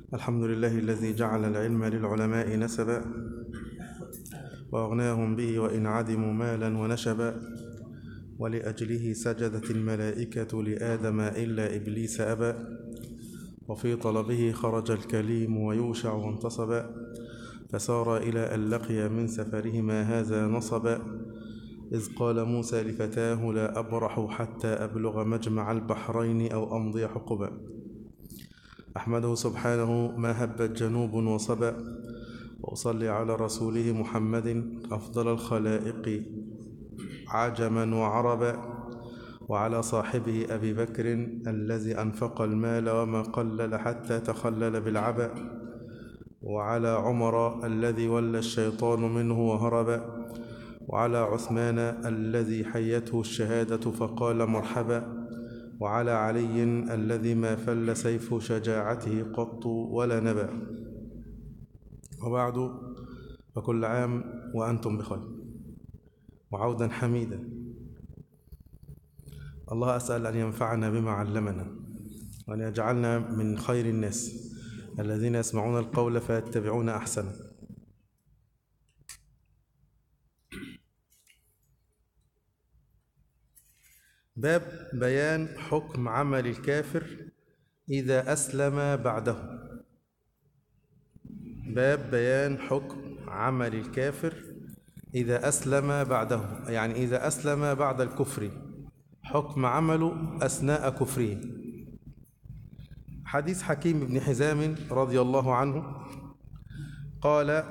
الحمد لله الذي جعل العلم للعلماء نسبا وأغناهم به وإن عدموا مالا ونشبا ولأجله سجدت الملائكة لآدم إلا إبليس أبى وفي طلبه خرج الكليم ويوشع وانتصبا فسار إلى أن لقي من سفرهما هذا نصبا إذ قال موسى لفتاه لا أبرح حتى أبلغ مجمع البحرين أو أمضي حقبا أحمده سبحانه ما هبت جنوب وصبا وأصلي على رسوله محمد أفضل الخلائق عجما وعربا وعلى صاحبه أبي بكر الذي أنفق المال وما قلل حتى تخلل بالعبا وعلى عمر الذي ولى الشيطان منه وهرب وعلى عثمان الذي حيته الشهادة فقال مرحبا وعلى علي الذي ما فل سيف شجاعته قط ولا نبا وبعد فكل عام وأنتم بخير وعودا حميدا الله أسأل أن ينفعنا بما علمنا وأن يجعلنا من خير الناس الذين يسمعون القول فيتبعون أحسنه باب بيان حكم عمل الكافر إذا أسلم بعده باب بيان حكم عمل الكافر إذا أسلم بعده يعني إذا أسلم بعد الكفر حكم عمله أثناء كفره حديث حكيم بن حزام رضي الله عنه قال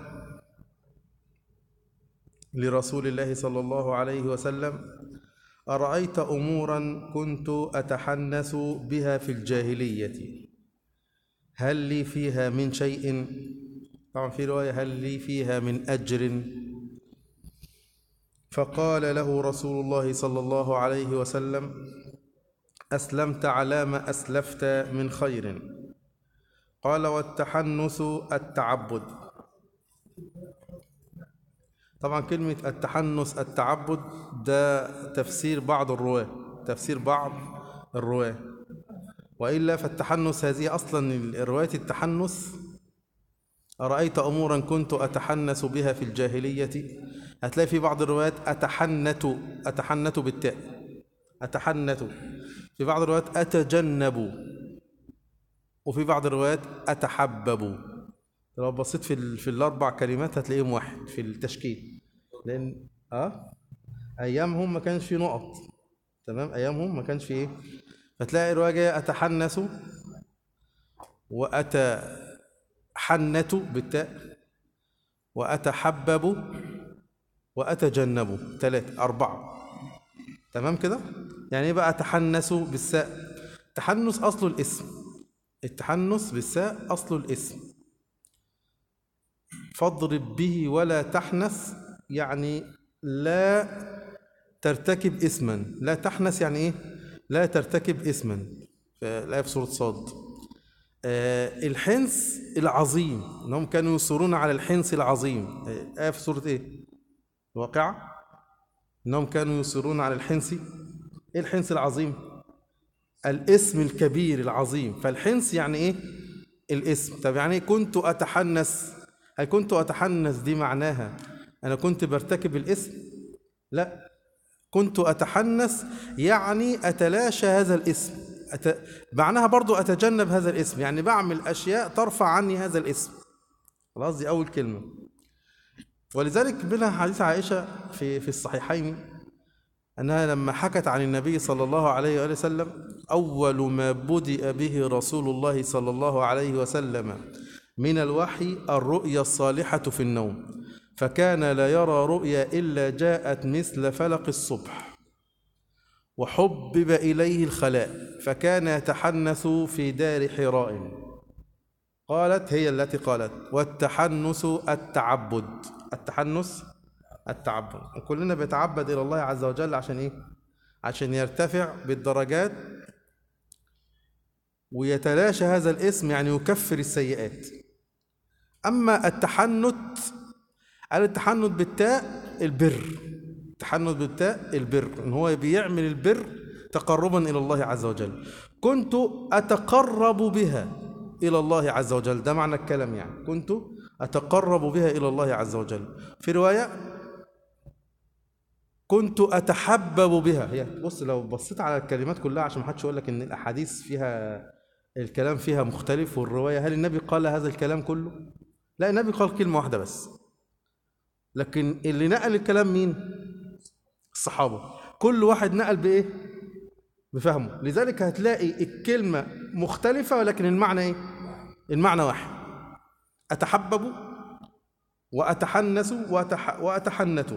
لرسول الله صلى الله عليه وسلم أرأيت أمورا كنت أتحنس بها في الجاهلية هل لي فيها من شيء طبعا في رواية هل لي فيها من أجر فقال له رسول الله صلى الله عليه وسلم أسلمت على ما أسلفت من خير قال والتحنس التعبد طبعا كلمة التحنس التعبد ده تفسير بعض الرواة تفسير بعض الرواة وإلا فالتحنس هذه أصلا رواية التحنس أرأيت أمورا كنت أتحنس بها في الجاهلية هتلاقي في بعض الروايات أتحنت أتحنت بالتاء أتحنت في بعض الروايات أتجنب وفي بعض الروايات أتحبب لو بصيت في ال... في الاربع كلمات هتلاقيهم واحد في التشكيل لان اه ايامهم ما كانش في نقط تمام ايامهم ما كانش في ايه فتلاقي روايه جايه اتحنس واتحنت بالتاء واتحبب واتجنب ثلاثه اربعه تمام كده يعني ايه بقى اتحنس بالساء تحنس اصله الاسم التحنس بالساء اصله الاسم فاضرب به ولا تحنث يعني لا ترتكب اسما لا تحنث يعني ايه لا ترتكب اسما الآية في سورة صاد آه الحنس العظيم انهم كانوا يصرون على الحنس العظيم الآية في سورة ايه الواقعة انهم كانوا يصرون على الحنس ايه الحنس العظيم الاسم الكبير العظيم فالحنس يعني ايه الاسم طب يعني كنت اتحنس هل كنت أتحنث دي معناها أنا كنت برتكب الاسم لا كنت أتحنث يعني أتلاشى هذا الاسم أت... معناها برضو أتجنب هذا الاسم يعني بعمل أشياء ترفع عني هذا الاسم خلاص دي أول كلمة ولذلك منها حديث عائشة في في الصحيحين أنها لما حكت عن النبي صلى الله عليه وآله وسلم أول ما بدأ به رسول الله صلى الله عليه وسلم من الوحي الرؤيا الصالحة في النوم فكان لا يرى رؤيا إلا جاءت مثل فلق الصبح وحبب إليه الخلاء فكان يتحنث في دار حراء قالت هي التي قالت والتحنث التعبد التحنث التعبد وكلنا بيتعبد إلى الله عز وجل عشان إيه؟ عشان يرتفع بالدرجات ويتلاشى هذا الاسم يعني يكفر السيئات أما التحنت قال التحنت بالتاء البر التحنت بالتاء البر إن هو بيعمل البر تقربا إلى الله عز وجل كنت أتقرب بها إلى الله عز وجل ده معنى الكلام يعني كنت أتقرب بها إلى الله عز وجل في رواية كنت أتحبب بها هي بص لو بصيت على الكلمات كلها عشان ما حدش يقول لك إن الأحاديث فيها الكلام فيها مختلف والرواية هل النبي قال هذا الكلام كله؟ لا النبي قال كلمة واحدة بس لكن اللي نقل الكلام مين؟ الصحابة كل واحد نقل بإيه؟ بفهمه لذلك هتلاقي الكلمة مختلفة ولكن المعنى إيه؟ المعنى واحد أتحبب وأتحنس وأتح... وأتحنت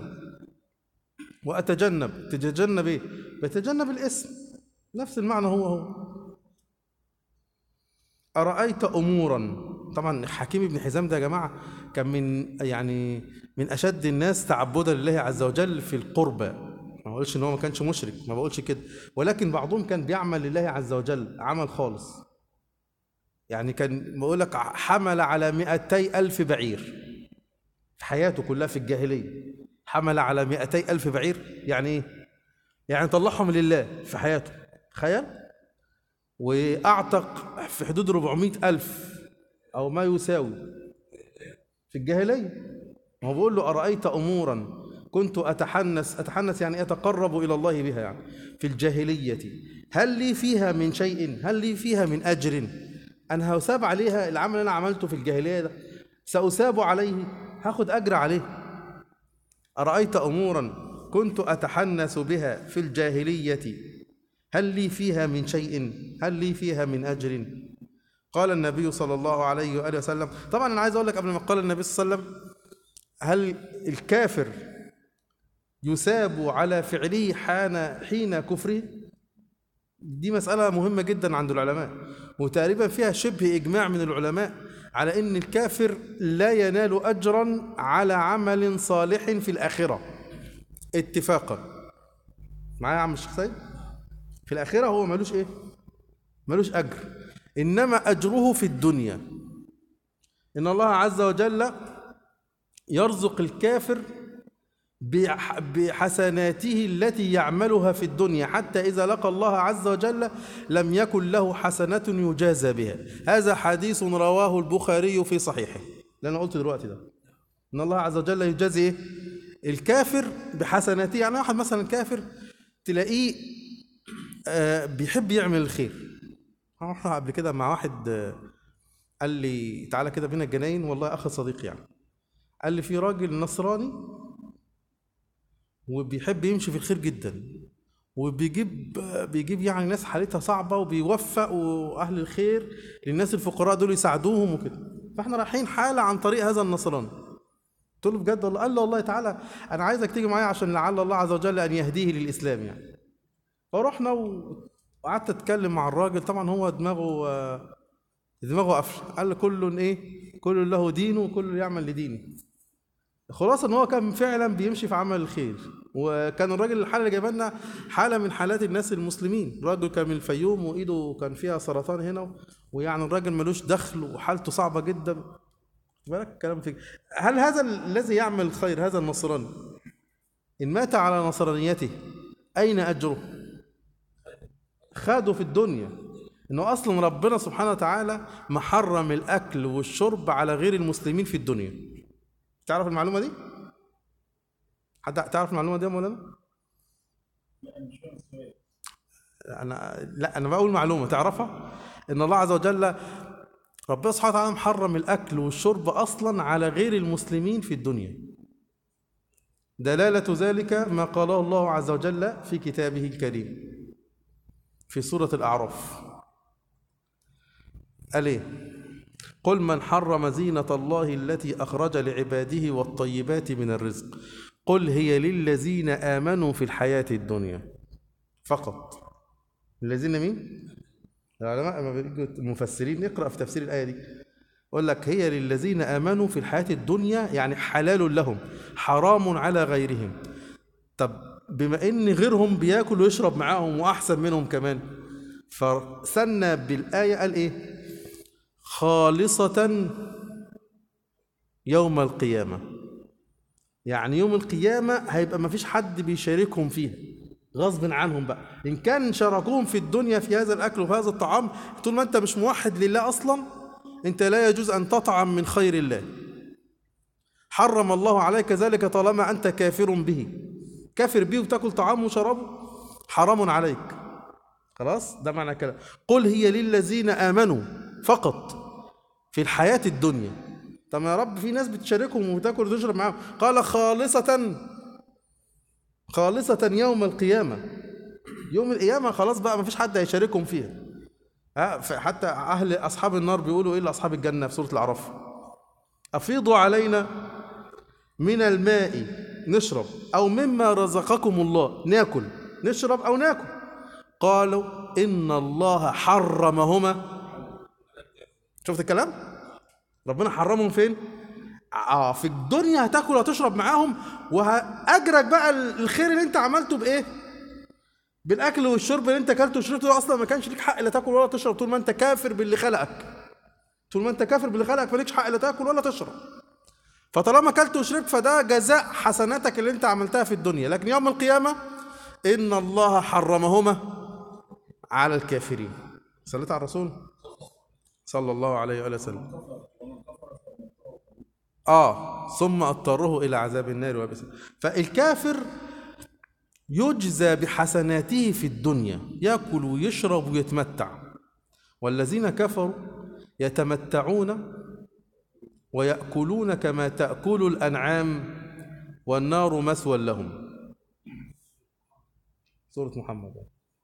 وأتجنب تتجنب إيه؟ بتجنب الاسم نفس المعنى هو هو أرأيت أمورا طبعا حكيم بن حزام ده يا جماعة كان من يعني من أشد الناس تعبدا لله عز وجل في القربى ما بقولش ان هو ما كانش مشرك ما بقولش كده ولكن بعضهم كان بيعمل لله عز وجل عمل خالص يعني كان بقول لك حمل على 200 ألف بعير في حياته كلها في الجاهلية حمل على 200 ألف بعير يعني ايه؟ يعني طلعهم لله في حياته تخيل وأعتق في حدود 400 ألف أو ما يساوي في الجاهلية ما هو بيقول له أرأيت أمورا كنت أتحنس أتحنس يعني أتقرب إلى الله بها يعني في الجاهلية هل لي فيها من شيء هل لي فيها من أجر أنا هساب عليها العمل اللي أنا عملته في الجاهلية ده سأساب عليه هاخد أجر عليه أرأيت أمورا كنت أتحنس بها في الجاهلية هل لي فيها من شيء هل لي فيها من أجر قال النبي صلى الله عليه وآله وسلم طبعا أنا عايز أقول لك قبل ما قال النبي صلى الله عليه وسلم هل الكافر يساب على فعله حان حين كفره دي مسألة مهمة جدا عند العلماء وتقريبا فيها شبه إجماع من العلماء على أن الكافر لا ينال أجرا على عمل صالح في الآخرة اتفاقا معايا يا عم الشيخ سيد في الآخرة هو ملوش إيه ملوش أجر إنما أجره في الدنيا إن الله عز وجل يرزق الكافر بح- بحسناته التي يعملها في الدنيا حتى إذا لقى الله عز وجل لم يكن له حسنة يجازى بها هذا حديث رواه البخاري في صحيحه اللي أنا قلت دلوقتي ده إن الله عز وجل يجازي إيه؟ الكافر بحسناته يعني واحد مثلا كافر تلاقيه آه، بيحب يعمل الخير رحنا قبل كده مع واحد آه، قال لي تعالى كده بينا الجناين والله أخ صديقي يعني قال لي في راجل نصراني وبيحب يمشي في الخير جدا وبيجيب بيجيب يعني ناس حالتها صعبه وبيوفق واهل الخير للناس الفقراء دول يساعدوهم وكده فاحنا رايحين حاله عن طريق هذا النصراني قلت له بجد والله قال له والله تعالى انا عايزك تيجي معايا عشان لعل الله عز وجل ان يهديه للاسلام يعني فرحنا و- وقعدت اتكلم مع الراجل طبعا هو دماغه آه، دماغه قفل قال له كل ايه كل له دينه وكل يعمل لدينه خلاصة ان هو كان فعلا بيمشي في عمل الخير وكان الراجل الحاله اللي جايبه لنا حاله من حالات الناس المسلمين راجل كان من الفيوم وايده كان فيها سرطان هنا ويعني الراجل ملوش دخل وحالته صعبه جدا خد بالك الكلام فيك هل هذا الذي يعمل الخير هذا النصراني ان مات على نصرانيته اين اجره خاده في الدنيا انه اصلا ربنا سبحانه وتعالى محرم الاكل والشرب على غير المسلمين في الدنيا تعرف المعلومه دي حد تعرف المعلومه دي يا مولانا انا لا انا بقول معلومه تعرفها ان الله عز وجل ربنا سبحانه وتعالى محرم الاكل والشرب اصلا على غير المسلمين في الدنيا دلاله ذلك ما قاله الله عز وجل في كتابه الكريم في سوره الاعراف قال ايه قل من حرم زينة الله التي أخرج لعباده والطيبات من الرزق قل هي للذين آمنوا في الحياة الدنيا فقط الذين مين؟ العلماء لما بيجوا المفسرين نقرأ في تفسير الآية دي يقول لك هي للذين آمنوا في الحياة الدنيا يعني حلال لهم حرام على غيرهم طب بما ان غيرهم بياكل ويشرب معاهم واحسن منهم كمان فسنى بالايه قال ايه خالصة يوم القيامة يعني يوم القيامة هيبقى ما فيش حد بيشاركهم فيها غصب عنهم بقى إن كان شاركوهم في الدنيا في هذا الأكل وفي هذا الطعام طول ما أنت مش موحد لله أصلا انت لا يجوز ان تطعم من خير الله حرم الله عليك ذلك طالما انت كافر به كافر به وتاكل طعامه وشرابه حرام عليك خلاص ده معنى كلام قل هي للذين امنوا فقط في الحياه الدنيا طب يا رب في ناس بتشاركهم وبتاكل وتشرب معاهم قال خالصه خالصه يوم القيامه يوم القيامه خلاص بقى ما فيش حد هيشاركهم فيها ها ف- حتى اهل اصحاب النار بيقولوا ايه لاصحاب الجنه في سوره الاعراف افيضوا علينا من الماء نشرب او مما رزقكم الله ناكل نشرب او ناكل قالوا ان الله حرمهما شفت الكلام ربنا حرمهم فين اه في الدنيا هتاكل وهتشرب معاهم وهاجرك بقى الخير اللي انت عملته بايه بالاكل والشرب اللي انت اكلته وشربته ده اصلا ما كانش ليك حق لا تاكل ولا تشرب طول ما انت كافر باللي خلقك طول ما انت كافر باللي خلقك مالكش حق لا تاكل ولا تشرب فطالما اكلت وشربت فده جزاء حسناتك اللي انت عملتها في الدنيا لكن يوم القيامه ان الله حرمهما على الكافرين صليت على الرسول صلى الله عليه وآله وسلم اه ثم اضطره الى عذاب النار وبئس فالكافر يجزى بحسناته في الدنيا ياكل ويشرب ويتمتع والذين كفروا يتمتعون ويأكلون كما تأكل الأنعام والنار مثوى لهم سورة محمد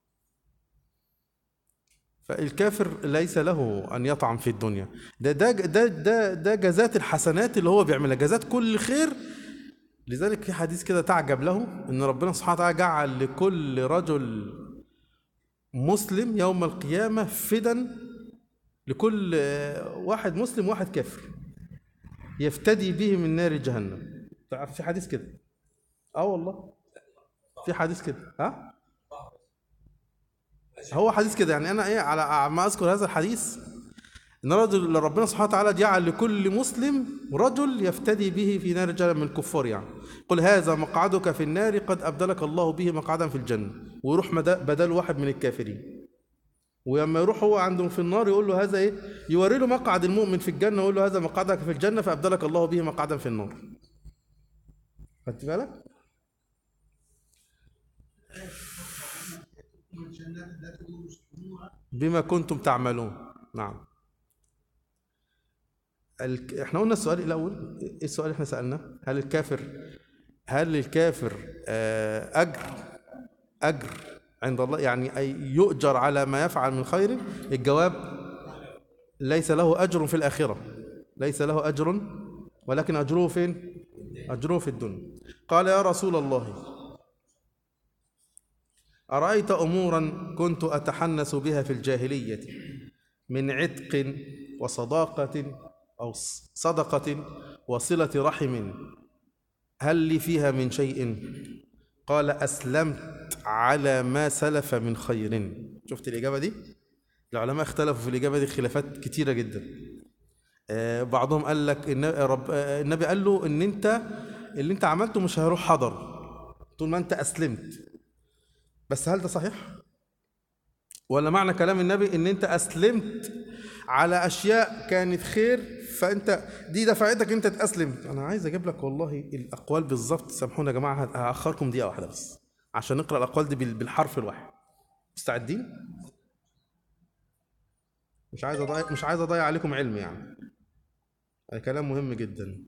فالكافر ليس له أن يطعم في الدنيا ده ده ده ده, ده جزات الحسنات اللي هو بيعملها جزات كل خير لذلك في حديث كده تعجب له ان ربنا سبحانه وتعالى جعل لكل رجل مسلم يوم القيامه فدا لكل آه، واحد مسلم واحد كافر يفتدي به من نار جهنم تعرف في حديث كده اه والله في حديث كده ها هو حديث كده يعني انا ايه على ما اذكر هذا الحديث ان رجل ربنا سبحانه وتعالى جعل لكل مسلم رجل يفتدي به في نار جهنم من الكفار يعني قل هذا مقعدك في النار قد ابدلك الله به مقعدا في الجنه ويروح مد- بدل واحد من الكافرين ولما يروح هو عندهم في النار يقول له هذا ايه يوري له مقعد المؤمن في الجنه ويقول له هذا مقعدك في الجنه فابدلك الله به مقعدا في النار خدت بالك بما كنتم تعملون نعم الك... احنا قلنا السؤال الاول ايه السؤال اللي احنا سالناه هل الكافر هل الكافر آه، اجر اجر عند الله يعني أي يؤجر على ما يفعل من خير الجواب ليس له اجر في الاخره ليس له اجر ولكن اجره فين اجره في الدنيا قال يا رسول الله ارايت امورا كنت اتحنس بها في الجاهليه من عتق وصداقه او صدقه وصله رحم هل لي فيها من شيء قال اسلمت على ما سلف من خير شفت الاجابه دي العلماء اختلفوا في الاجابه دي خلافات كتيره جدا آه، بعضهم قال لك النبي, رب آه، النبي قال له ان انت اللي انت عملته مش هيروح حضر طول ما انت اسلمت بس هل ده صحيح ولا معنى كلام النبي ان انت اسلمت على اشياء كانت خير فانت دي دفعتك انت تاسلم انا عايز اجيب لك والله الاقوال بالظبط سامحونا يا جماعه هاخركم دقيقه واحده بس عشان نقرا الاقوال دي بال- بالحرف الواحد مستعدين مش عايز اضيع مش عايز اضيع عليكم علم يعني الكلام مهم جدا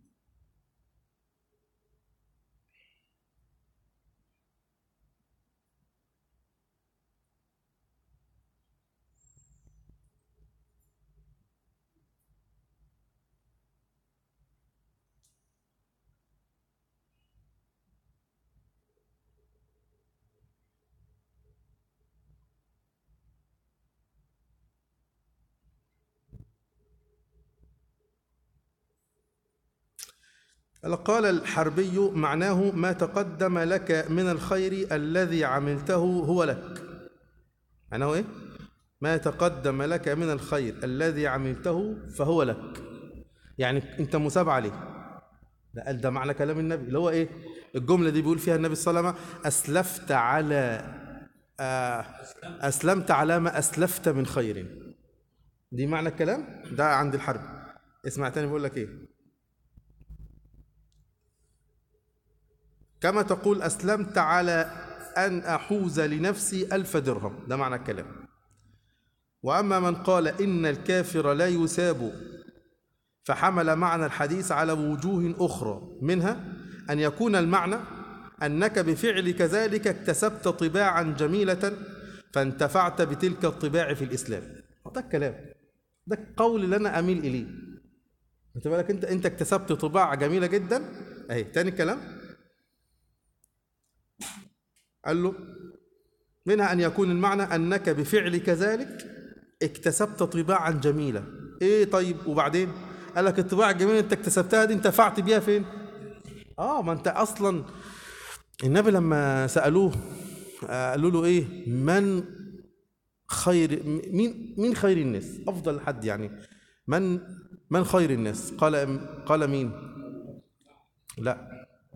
قال الحربي معناه ما تقدم لك من الخير الذي عملته هو لك معناه ايه ما تقدم لك من الخير الذي عملته فهو لك يعني انت مثاب عليه ده قال ده معنى كلام النبي اللي هو ايه الجمله دي بيقول فيها النبي صلى الله عليه وسلم اسلفت على آه اسلمت على ما اسلفت من خير دي معنى الكلام ده عند الحرب اسمع تاني بقول لك ايه كما تقول أسلمت على أن أحوز لنفسي ألف درهم ده معنى الكلام وأما من قال إن الكافر لا يساب فحمل معنى الحديث على وجوه أخرى منها أن يكون المعنى أنك بفعلك ذلك اكتسبت طباعا جميلة فانتفعت بتلك الطباع في الإسلام ده الكلام ده القول اللي أنا أميل إليه انت بالك انت انت اكتسبت طباع جميله جدا اهي تاني الكلام قال له منها ان يكون المعنى انك بفعلك ذلك اكتسبت طباعا جميله ايه طيب وبعدين قال لك الطباع الجميله انت اكتسبتها دي انتفعت بيها فين اه ما انت اصلا النبي لما سالوه آه، قالوا له ايه من خير مين مين خير الناس افضل حد يعني من من خير الناس قال قال مين لا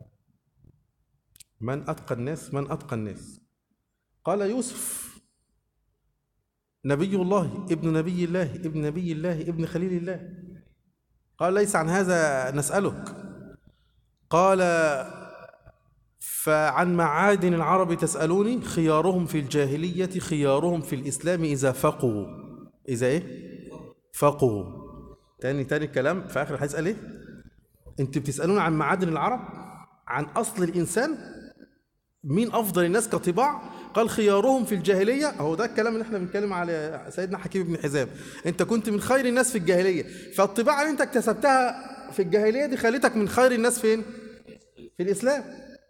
من اتقى الناس من اتقى الناس قال يوسف نبي الله ابن نبي الله ابن نبي الله ابن خليل الله قال ليس عن هذا نسألك قال فعن معادن العرب تسألوني خيارهم في الجاهلية خيارهم في الإسلام إذا فقوا إذا إيه؟ فقوا تاني تاني الكلام في آخر الحديث قال إيه؟ أنتوا بتسألون عن معادن العرب عن أصل الإنسان مين أفضل الناس كطباع قال خيارهم في الجاهلية هو ده الكلام اللي احنا بنتكلم على سيدنا حكيم بن حزام انت كنت من خير الناس في الجاهلية فالطباع اللي انت اكتسبتها في الجاهلية دي خلتك من خير الناس فين في الإسلام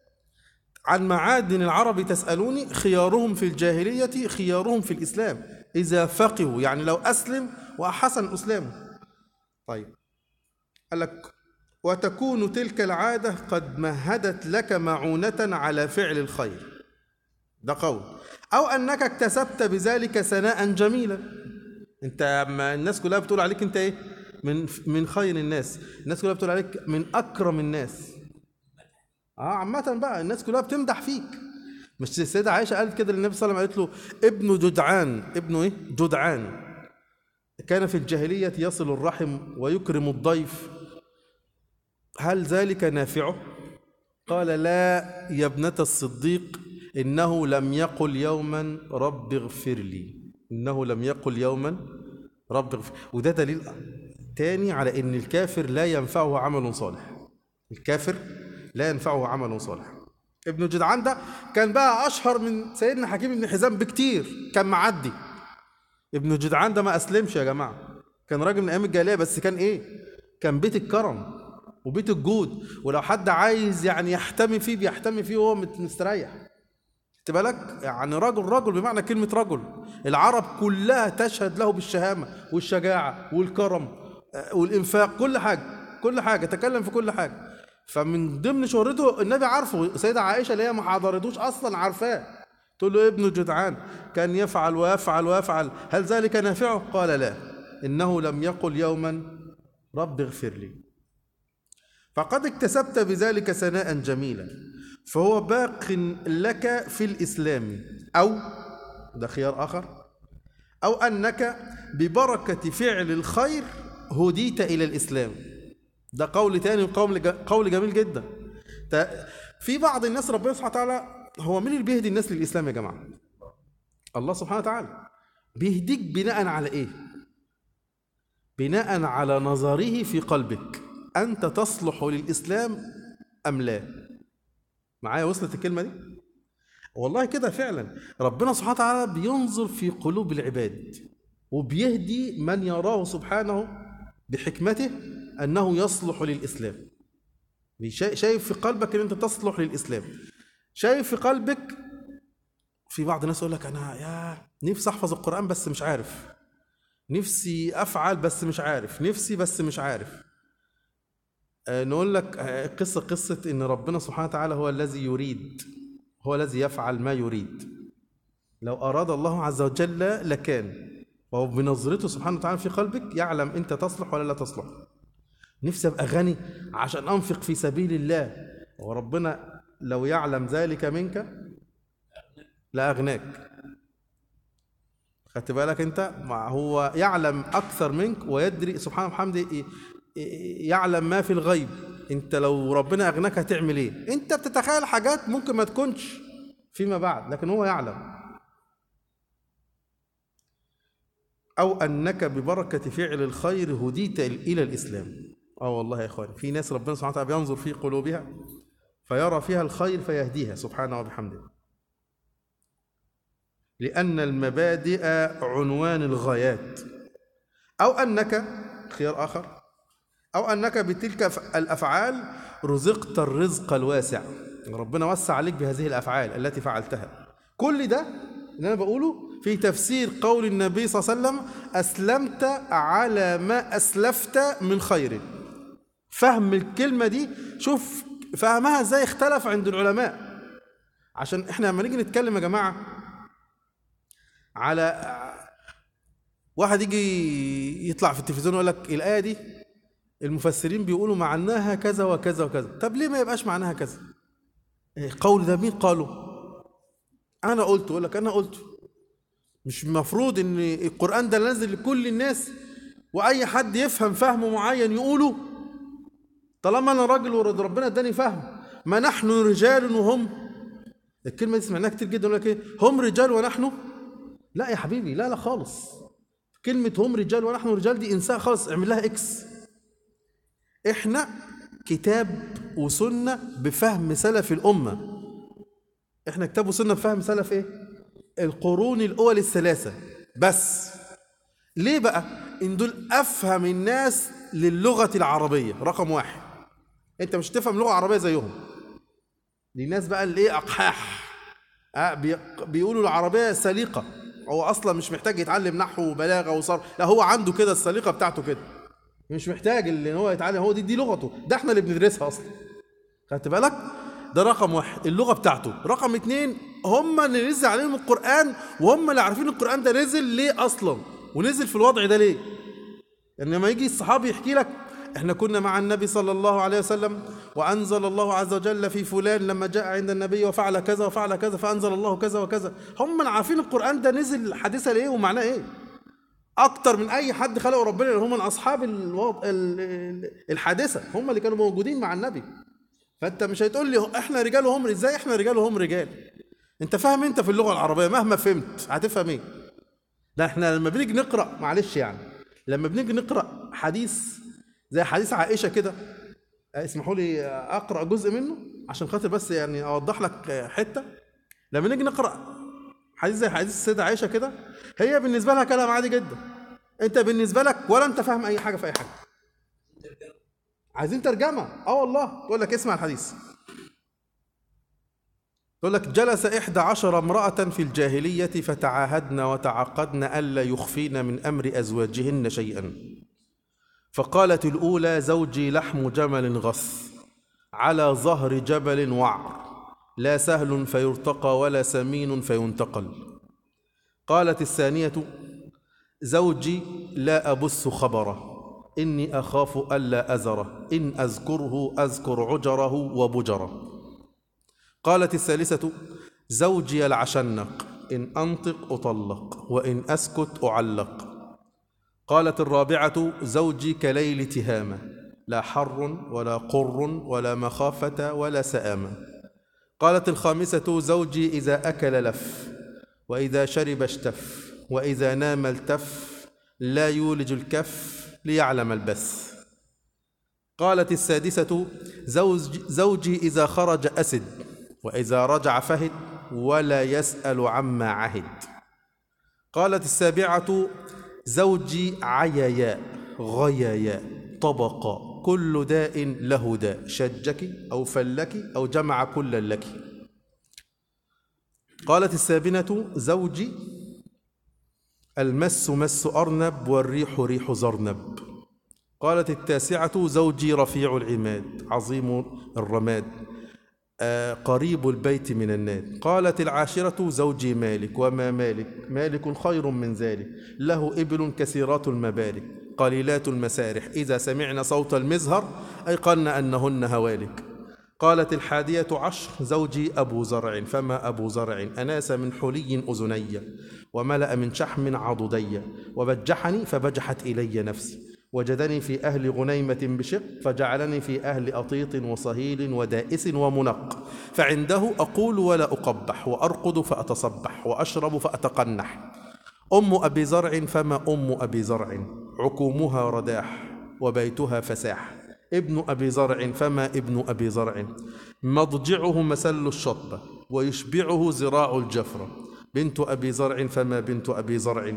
عن معادن العرب تسألوني خيارهم في الجاهلية خيارهم في الإسلام إذا فقهوا يعني لو أسلم وأحسن إسلامه طيب قال لك وتكون تلك العادة قد مهدت لك معونة على فعل الخير ده قول أو أنك اكتسبت بذلك ثناء جميلا أنت أما الناس كلها بتقول عليك أنت إيه من من خير الناس الناس كلها بتقول عليك من أكرم الناس اه عامة بقى الناس كلها بتمدح فيك مش السيدة عائشة قالت كده للنبي صلى الله عليه وسلم قالت له ابن جدعان ابنه ايه جدعان كان في الجاهلية يصل الرحم ويكرم الضيف هل ذلك نافعه قال لا يا ابنة الصديق إنه لم يقل يوما رب اغفر لي إنه لم يقل يوما رب اغفر وده دليل تاني على إن الكافر لا ينفعه عمل صالح الكافر لا ينفعه عمل صالح ابن جدعان ده كان بقى أشهر من سيدنا حكيم بن حزام بكتير كان معدي ابن جدعان ده ما أسلمش يا جماعة كان راجل من أيام الجاهلية بس كان إيه كان بيت الكرم وبيت الجود ولو حد عايز يعني يحتمي فيه بيحتمي فيه وهو مستريح خد بالك يعني رجل رجل بمعنى كلمة رجل العرب كلها تشهد له بالشهامة والشجاعة والكرم آه، والإنفاق كل حاجة كل حاجة تكلم في كل حاجة فمن ضمن شهرته النبي عارفه سيدة عائشة اللي هي ما حضرتوش أصلا عارفاه تقول له ابن جدعان كان يفعل ويفعل ويفعل هل ذلك نافعه قال لا إنه لم يقل يوما رب اغفر لي فقد اكتسبت بذلك ثناء جميلا فهو باق لك في الإسلام أو ده خيار آخر أو أنك ببركة فعل الخير هديت إلى الإسلام ده قول تاني قول قول جميل جدا في بعض الناس ربنا سبحانه وتعالى هو مين اللي بيهدي الناس للإسلام يا جماعة الله سبحانه وتعالى بيهديك بناء على إيه بناء على نظره في قلبك أنت تصلح للإسلام أم لا معايا وصلت الكلمة دي والله كده فعلا ربنا سبحانه وتعالى بينظر في قلوب العباد وبيهدي من يراه سبحانه بحكمته أنه يصلح للإسلام شايف في قلبك أن أنت تصلح للإسلام شايف في قلبك في بعض الناس يقول لك أنا يا نفسي أحفظ القرآن بس مش عارف نفسي أفعل بس مش عارف نفسي بس مش عارف آه، نقول لك آه، قصة قصة إن ربنا سبحانه وتعالى هو الذي يريد هو الذي يفعل ما يريد لو أراد الله عز وجل لكان وهو بنظرته سبحانه وتعالى في قلبك يعلم أنت تصلح ولا لا تصلح نفسي أبقى غني عشان أنفق في سبيل الله وربنا لو يعلم ذلك منك لأغناك خدت بالك انت ما هو يعلم اكثر منك ويدري سبحانه وبحمده ي- ي- يعلم ما في الغيب انت لو ربنا اغناك هتعمل ايه انت بتتخيل حاجات ممكن ما تكونش فيما بعد لكن هو يعلم او انك ببركه فعل الخير هديت الى الاسلام اه والله يا اخواني في ناس ربنا سبحانه وتعالى بينظر في قلوبها فيرى فيها الخير فيهديها سبحانه وبحمده لأن المبادئ عنوان الغايات أو أنك خيار آخر أو أنك بتلك ف- الأفعال رزقت الرزق الواسع ربنا وسع عليك بهذه الأفعال التي فعلتها كل ده اللي أنا بقوله في تفسير قول النبي صلى الله عليه وسلم أسلمت على ما أسلفت من خير فهم الكلمة دي شوف فهمها ازاي اختلف عند العلماء عشان احنا لما نيجي نتكلم يا جماعة على واحد يجي يطلع في التلفزيون ويقول لك الآية دي المفسرين بيقولوا معناها كذا وكذا وكذا طب ليه ما يبقاش معناها كذا إيه، قول ده مين قاله انا قلت اقول لك انا قلت مش المفروض ان القرآن ده نازل لكل الناس واي حد يفهم فهم معين يقوله طالما انا راجل ورد ربنا اداني فهم ما نحن رجال وهم الكلمه دي سمعناها كتير جدا يقول لك ايه هم رجال ونحن لا يا حبيبي لا لا خالص كلمه هم رجال ونحن رجال دي انسان خالص اعمل لها اكس احنا كتاب وسنه بفهم سلف الامه احنا كتاب وسنه بفهم سلف ايه القرون الاول الثلاثه بس ليه بقى ان دول افهم الناس للغه العربيه رقم واحد انت مش هتفهم لغه عربيه زيهم دي ناس بقى اللي ايه اقحاح آه بي- بيقولوا العربيه سليقه هو اصلا مش محتاج يتعلم نحو وبلاغه وصرف لا هو عنده كده السليقه بتاعته كده مش محتاج ان هو يتعلم هو دي دي لغته ده احنا اللي بندرسها اصلا خدت بالك ده رقم واحد اللغه بتاعته رقم اتنين هم اللي نزل عليهم القران وهم اللي عارفين القران ده نزل ليه اصلا ونزل في الوضع ده ليه يعني لما يجي الصحابي يحكي لك احنا كنا مع النبي صلى الله عليه وسلم وانزل الله عز وجل في فلان لما جاء عند النبي وفعل كذا وفعل كذا فانزل الله كذا وكذا هم اللي عارفين القران ده نزل حديثا ليه ومعناه ايه اكتر من اي حد خلقه ربنا لان هم من اصحاب الوضع ال- ال- الحادثه هم اللي كانوا موجودين مع النبي فانت مش هتقول لي احنا رجال وهم ازاي احنا رجال وهم رجال انت فاهم انت في اللغه العربيه مهما فهمت هتفهم ايه ده احنا لما بنيجي نقرا معلش يعني لما بنيجي نقرا حديث زي حديث عائشه كده اسمحوا لي اقرا جزء منه عشان خاطر بس يعني اوضح لك حته لما نيجي نقرا حديث زي حديث السيده عائشه كده هي بالنسبه لها كلام عادي جدا انت بالنسبه لك ولا انت فاهم اي حاجه في اي حاجه عايزين ترجمه اه والله تقول لك اسمع الحديث تقول لك جلس إحدى عشر امرأة في الجاهلية فتعاهدن وتعاقدن ألا يخفين من أمر أزواجهن شيئا فقالت الأولى زوجي لحم جمل غث على ظهر جبل وعر لا سهل فيرتقى ولا سمين فينتقل قالت الثانية زوجي لا أبث خبره إني أخاف ألا أزره إن أذكره أذكر عجره وبجره قالت الثالثة زوجي العشنق إن أنطق أطلق وإن أسكت أعلق قالت الرابعة زوجي كليل تهامة لا حر ولا قر ولا مخافة ولا سآمة قالت الخامسة زوجي إذا أكل لف وإذا شرب اشتف وإذا نام التف لا يولج الكف ليعلم البث قالت السادسة زوج زوجي إذا خرج أسد وإذا رجع فهد ولا يسأل عما عهد قالت السابعة زوجي عيايا غيايا طبقا كل داء له داء شجك أو فلك أو جمع كل لك قالت السابنة زوجي المس مس أرنب والريح ريح زرنب قالت التاسعة زوجي رفيع العماد عظيم الرماد آه، قريب البيت من الناد قالت العاشرة زوجي مالك وما مالك مالك خير من ذلك له إبل كثيرات المبارك قليلات المسارح إذا سمعن صوت المزهر أيقن أنهن هوالك قالت الحادية عشر زوجي أبو زرع فما أبو زرع أناس من حلي أذني وملأ من شحم عضدي وبجحني فبجحت إلي نفسي وجدني في أهل غنيمة بشق فجعلني في أهل أطيط وصهيل ودائس ومنق فعنده أقول ولا أقبح وأرقد فأتصبح وأشرب فأتقنح أم أبي زرع فما أم أبي زرع عكومها رداح وبيتها فساح ابن أبي زرع فما ابن أبي زرع مضجعه مسل الشطبة ويشبعه زراع الجفرة بنت أبي زرع فما بنت أبي زرع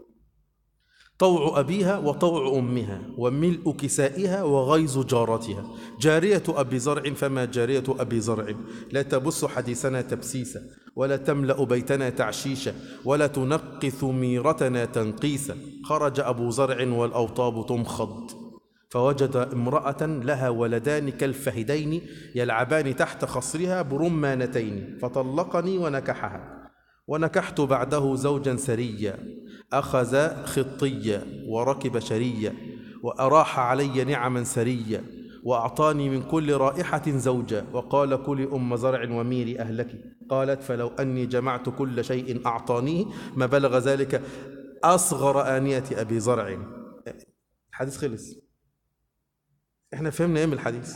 طوع أبيها وطوع أمها وملء كسائها وغيظ جارتها جارية أبي زرع فما جارية أبي زرع لا تبث حديثنا تبسيسا ولا تملأ بيتنا تعشيشا ولا تنقث ميرتنا تنقيسا خرج أبو زرع والأوطاب تمخض فوجد امرأة لها ولدان كالفهدين يلعبان تحت خصرها برمانتين فطلقني ونكحها ونكحت بعده زوجا سريا أخذ خطيا وركب شريا وأراح علي نعما سريا وأعطاني من كل رائحة زوجا وقال كل أم زرع وميري أهلك قالت فلو أني جمعت كل شيء أعطانيه ما بلغ ذلك أصغر آنية أبي زرع الحديث خلص احنا فهمنا ايه من الحديث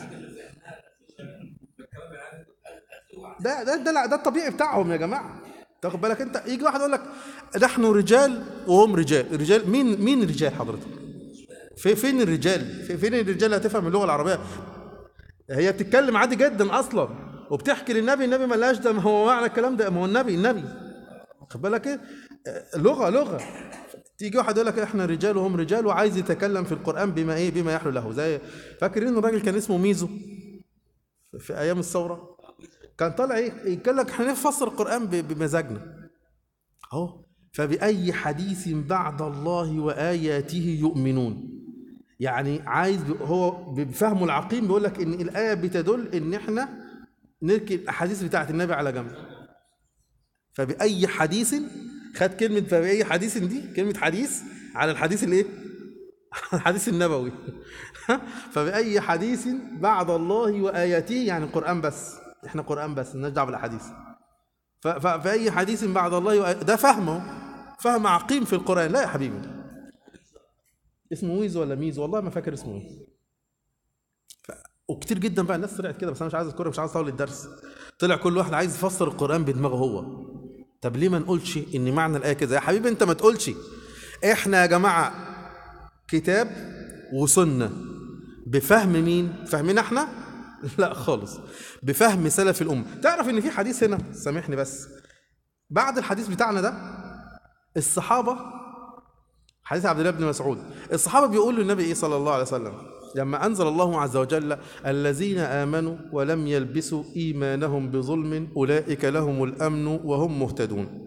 ده ده ده, ده الطبيعي بتاعهم يا جماعه تاخد بالك انت يجي واحد يقول لك نحن رجال وهم رجال رجال مين مين رجال حضرتك في فين الرجال في فين الرجال اللي هتفهم اللغه العربيه هي بتتكلم عادي جدا اصلا وبتحكي للنبي النبي ما لهاش ده ما هو معنى الكلام ده ما هو النبي النبي خد بالك ايه لغه لغه تيجي واحد يقول لك احنا رجال وهم رجال وعايز يتكلم في القران بما ايه بما يحلو له زي فاكرين الراجل كان اسمه ميزو في ايام الثوره كان طالع ايه يقول لك احنا نفسر القران بمزاجنا اهو فباي حديث بعد الله واياته يؤمنون يعني عايز هو بفهمه العقيم بيقول لك ان الايه بتدل ان احنا نركب الاحاديث بتاعه النبي على جنب فباي حديث خد كلمة فبأي حديث دي كلمة حديث على الحديث الايه؟ الحديث النبوي فبأي حديث بعد الله وآياته يعني القرآن بس احنا قرآن بس مالناش دعوة بالأحاديث فأي حديث بعد الله وآياته ده فهمه فهم عقيم في القرآن لا يا حبيبي اسمه ويز ولا ميز والله ما فاكر اسمه ايه ف... وكتير جدا بقى الناس طلعت كده بس انا مش عايز اذكرها مش عايز اطول الدرس طلع كل واحد عايز يفسر القرآن بدماغه هو طب ليه ما نقولش ان معنى الايه كده يا حبيبي انت ما تقولش احنا يا جماعه كتاب وسنه بفهم مين فهمنا احنا لا خالص بفهم سلف الامه تعرف ان في حديث هنا سامحني بس بعد الحديث بتاعنا ده الصحابه حديث عبد الله بن مسعود الصحابه بيقولوا للنبي ايه صلى الله عليه وسلم لما أنزل الله عز وجل الذين آمنوا ولم يلبسوا إيمانهم بظلم أولئك لهم الأمن وهم مهتدون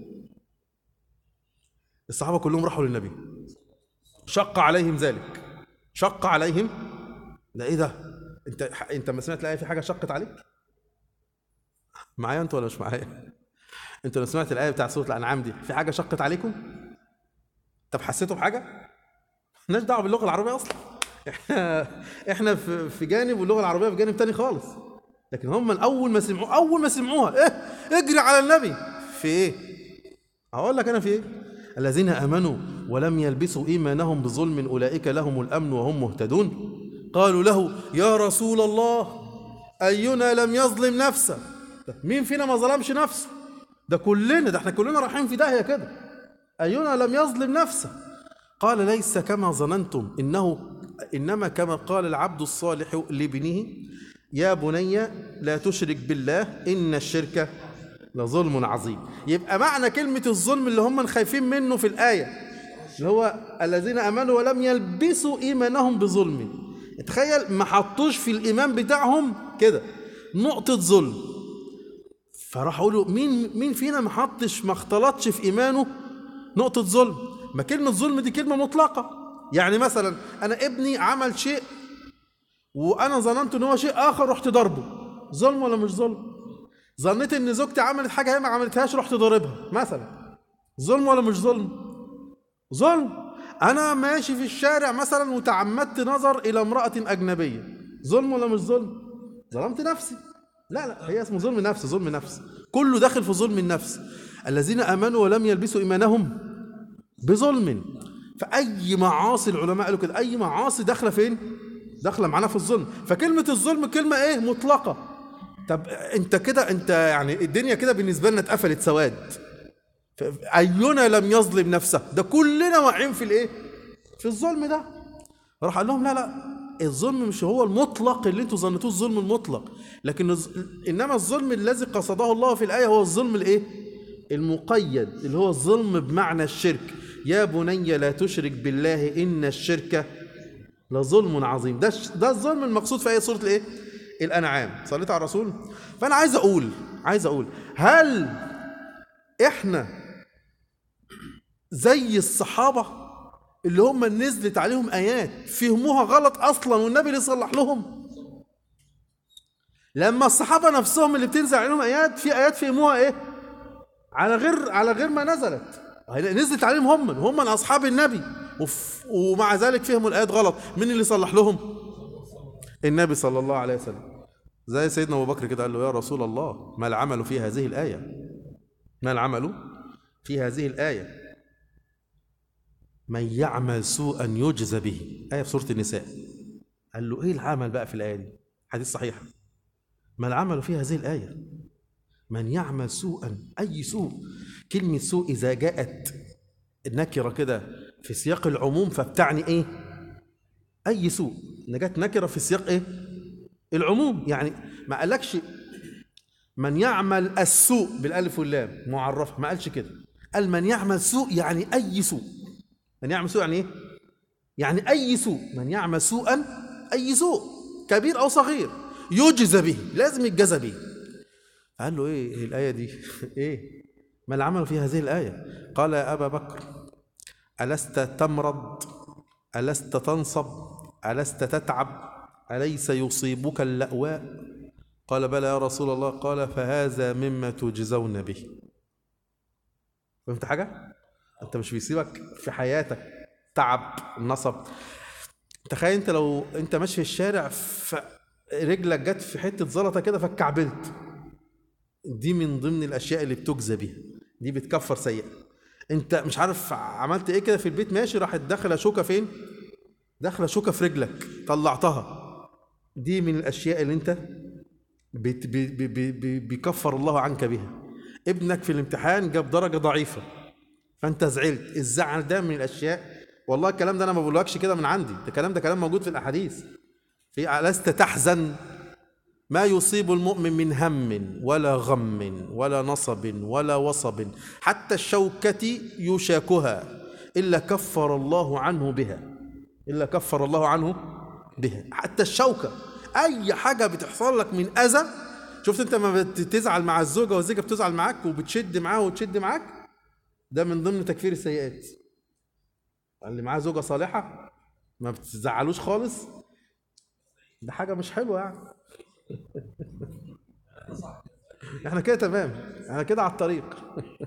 الصحابة كلهم راحوا للنبي شق عليهم ذلك شق عليهم ده ايه ده انت انت ما سمعت الايه في حاجه شقت عليك معايا انت ولا مش معايا انت لو سمعت الايه بتاع سوره الانعام دي في حاجه شقت عليكم طب حسيتوا بحاجه مالناش دعوه باللغه العربيه اصلا احنا احنا في في جانب واللغه العربيه في جانب تاني خالص لكن هم اول ما سمعوا اول ما سمعوها ايه اجري على النبي في ايه اقول لك انا في ايه الذين امنوا ولم يلبسوا ايمانهم بظلم اولئك لهم الامن وهم مهتدون قالوا له يا رسول الله اينا لم يظلم نفسه مين فينا ما ظلمش نفسه ده كلنا ده احنا كلنا رايحين في داهيه كده اينا لم يظلم نفسه قال ليس كما ظننتم انه انما كما قال العبد الصالح لابنه يا بني لا تشرك بالله ان الشرك لظلم عظيم يبقى معنى كلمه الظلم اللي هم خايفين منه في الايه اللي هو الذين امنوا ولم يلبسوا ايمانهم بظلم تخيل ما حطوش في الايمان بتاعهم كده نقطه ظلم فراح يقولوا مين مين فينا ما حطش ما اختلطش في ايمانه نقطه ظلم ما كلمه ظلم دي كلمه مطلقه يعني مثلا انا ابني عمل شيء وانا ظننت ان هو شيء اخر رحت ضربه ظلم ولا مش ظلم ظنيت ان زوجتي عملت حاجه هي ما عملتهاش رحت ضاربها مثلا ظلم ولا مش ظلم ظلم انا ماشي في الشارع مثلا وتعمدت نظر الى امراه اجنبيه ظلم ولا مش ظلم ظلمت نفسي لا لا هي اسمه ظلم نفس ظلم نفس كله داخل في ظلم النفس الذين امنوا ولم يلبسوا ايمانهم بظلم فاي معاصي العلماء قالوا كده اي معاصي داخله فين داخله معانا في الظلم فكلمه الظلم كلمه ايه مطلقه طب انت كده انت يعني الدنيا كده بالنسبه لنا اتقفلت سواد ف- اينا لم يظلم نفسه ده كلنا واقعين في الايه في الظلم ده راح قال لهم لا لا الظلم مش هو المطلق اللي انتوا ظنيتوه الظلم المطلق لكن الظ- انما الظلم الذي قصده الله في الايه هو الظلم الايه المقيد اللي هو الظلم بمعنى الشرك يا بني لا تشرك بالله ان الشرك لظلم عظيم ده الش- ده الظلم المقصود في ايه سوره الايه الانعام صليت على الرسول فانا عايز اقول عايز اقول هل احنا زي الصحابه اللي هم نزلت عليهم ايات فهموها غلط اصلا والنبي اللي صلح لهم لما الصحابه نفسهم اللي بتنزل عليهم ايات في ايات فهموها ايه على غير على غير ما نزلت هي نزلت عليهم هم هم من اصحاب النبي وف ومع ذلك فهموا الايات غلط مين اللي صلح لهم النبي صلى الله عليه وسلم زي سيدنا ابو بكر كده قال له يا رسول الله ما العمل في هذه الايه ما العمل في هذه الايه من يعمل سوءا يجزى به آية في سورة النساء قال له إيه العمل بقى في الآية دي حديث صحيح ما العمل في هذه الآية من يعمل سوءا أي سوء كلمة سوء إذا جاءت نكرة كده في سياق العموم فبتعني إيه أي سوء إن جت نكرة في سياق إيه العموم يعني ما قالكش من يعمل السوء بالالف واللام معرفه ما قالش كده قال من يعمل سوء يعني اي سوء من يعمل سوء يعني ايه يعني اي سوء من يعمل سوءا اي سوء كبير او صغير يجزى به لازم يتجزى به قال له ايه الايه دي ايه ما العمل في هذه الايه قال يا ابا بكر الست تمرض الست تنصب الست تتعب اليس يصيبك اللأواء قال بلى يا رسول الله قال فهذا مما تجزون به فهمت حاجه انت مش بيسيبك في حياتك تعب نصب تخيل انت لو انت ماشي في الشارع فرجلك جت في حته زلطه كده فاتكعبلت دي من ضمن الاشياء اللي بتجزى بيها دي بتكفر سيئه انت مش عارف عملت ايه كده في البيت ماشي راحت داخله شوكه فين داخله شوكه في رجلك طلعتها دي من الاشياء اللي انت بت- بي- بي- بي- بي- بيكفر الله عنك بها ابنك في الامتحان جاب درجه ضعيفه فانت زعلت الزعل ده من الاشياء والله الكلام ده انا ما بقولكش كده من عندي ده الكلام ده كلام موجود في الاحاديث في لست تحزن ما يصيب المؤمن من هم ولا غم ولا نصب ولا وصب حتى الشوكة يشاكها إلا كفر الله عنه بها إلا كفر الله عنه بها حتى الشوكة أي حاجة بتحصل لك من أذى شفت أنت ما بتزعل مع الزوجة والزوجة بتزعل معاك وبتشد معاه وتشد معاك ده من ضمن تكفير السيئات اللي معاه زوجة صالحة ما بتزعلوش خالص ده حاجة مش حلوة يعني احنا كده تمام احنا كده على الطريق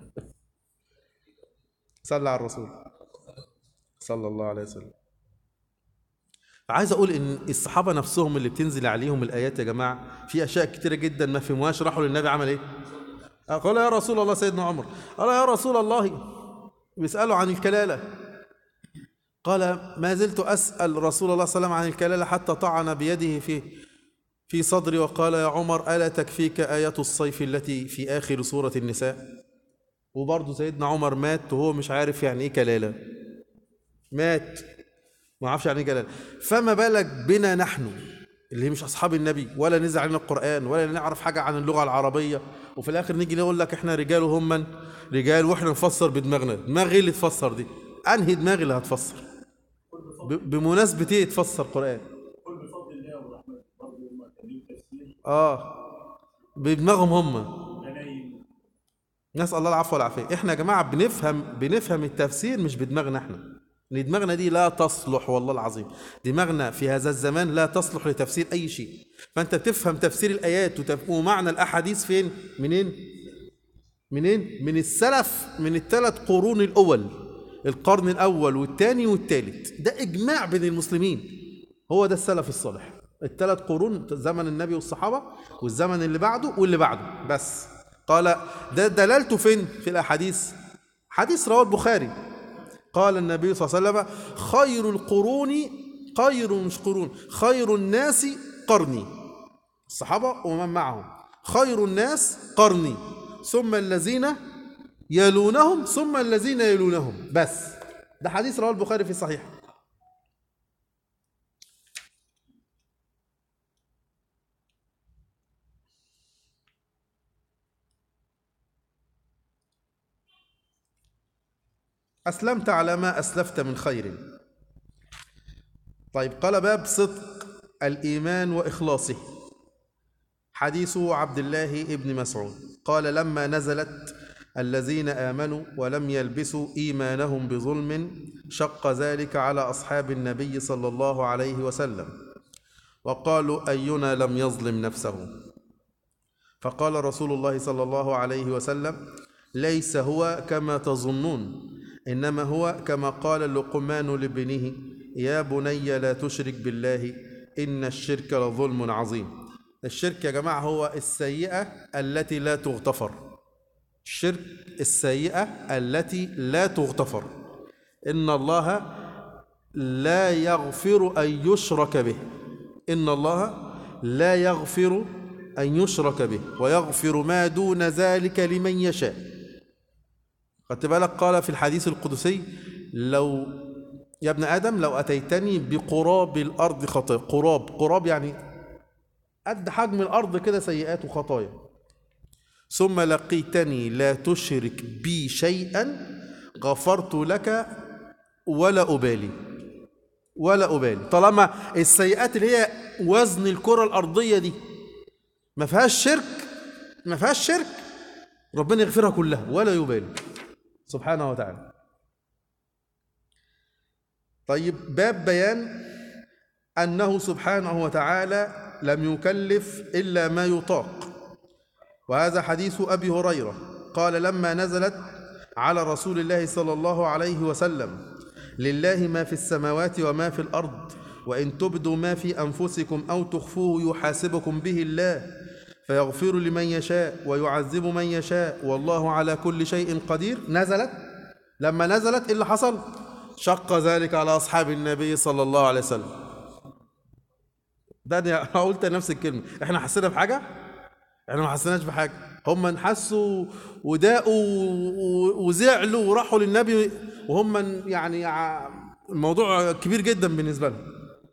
صلى على الرسول صلى الله عليه وسلم فعايز اقول ان الصحابه نفسهم اللي بتنزل عليهم الايات يا جماعه في اشياء كتيره جدا ما فهموهاش راحوا للنبي عمل ايه قال يا رسول الله سيدنا عمر قال يا رسول الله بيسالوا عن الكلاله قال ما زلت اسال رسول الله صلى الله عليه وسلم عن الكلاله حتى طعن بيده في في صدري وقال يا عمر ألا تكفيك آية الصيف التي في آخر سورة النساء وبرضه سيدنا عمر مات وهو مش عارف يعني إيه كلالة مات ما عرفش يعني إيه كلالة فما بالك بنا نحن اللي مش أصحاب النبي ولا نزل علينا القرآن ولا نعرف حاجة عن اللغة العربية وفي الآخر نيجي نقول لك إحنا رجال وهم من رجال وإحنا نفسر بدماغنا دماغ إيه اللي تفسر دي أنهي دماغ اللي هتفسر ب- بمناسبة إيه تفسر قرآن قل بفضل الله ورحمته برضه هم كان تفسير اه بدماغهم هم غنايم نسال الله العفو والعافيه احنا يا جماعه بنفهم بنفهم التفسير مش بدماغنا احنا ان دماغنا دي لا تصلح والله العظيم دماغنا في هذا الزمان لا تصلح لتفسير اي شيء فانت بتفهم تفسير الايات وتف- ومعنى الاحاديث فين منين منين من السلف من الثلاث قرون الاول القرن الاول والثاني والثالث ده اجماع بين المسلمين هو ده السلف الصالح الثلاث قرون زمن النبي والصحابة والزمن اللي بعده واللي بعده بس قال ده دلالته فين في الأحاديث حديث رواه البخاري قال النبي صلى الله عليه وسلم خير القرون خير مش قرون خير الناس قرني الصحابة ومن معهم خير الناس قرني ثم الذين يلونهم ثم الذين يلونهم بس ده حديث رواه البخاري في صحيح أسلمت على ما أسلفت من خير طيب قال باب صدق الإيمان وإخلاصه حديث عبد الله ابن مسعود قال لما نزلت الذين آمنوا ولم يلبسوا إيمانهم بظلم شق ذلك على أصحاب النبي صلى الله عليه وسلم وقالوا أينا لم يظلم نفسه فقال رسول الله صلى الله عليه وسلم ليس هو كما تظنون إنما هو كما قال لقمان لابنه يا بني لا تشرك بالله إن الشرك لظلم عظيم الشرك يا جماعة هو السيئة التي لا تغتفر الشرك السيئة التي لا تغتفر إن الله لا يغفر أن يشرك به إن الله لا يغفر أن يشرك به ويغفر ما دون ذلك لمن يشاء خدت بالك قال في الحديث القدسي لو يا ابن آدم لو أتيتني بقراب الأرض خطايا قراب قراب يعني قد حجم الأرض كده سيئات وخطايا ثم لقيتني لا تشرك بي شيئا غفرت لك ولا أبالي ولا أبالي طالما السيئات اللي هي وزن الكرة الأرضية دي ما فيهاش شرك ما فيهاش شرك ربنا يغفرها كلها ولا يبالي سبحانه وتعالى طيب باب بيان أنه سبحانه وتعالى لم يكلف إلا ما يطاق وهذا حديث أبي هريرة قال لما نزلت على رسول الله صلى الله عليه وسلم لله ما في السماوات وما في الأرض وإن تبدوا ما في أنفسكم أو تخفوه يحاسبكم به الله فيغفر لمن يشاء ويعذب من يشاء والله على كل شيء قدير نزلت لما نزلت إيه اللي حصل شق ذلك على أصحاب النبي صلى الله عليه وسلم ده أنا قلت نفس الكلمة احنا حسينا بحاجة احنا ما حسيناش بحاجة هم انحسوا وداقوا وزعلوا وراحوا للنبي وهم يعني الموضوع كبير جدا بالنسبة لهم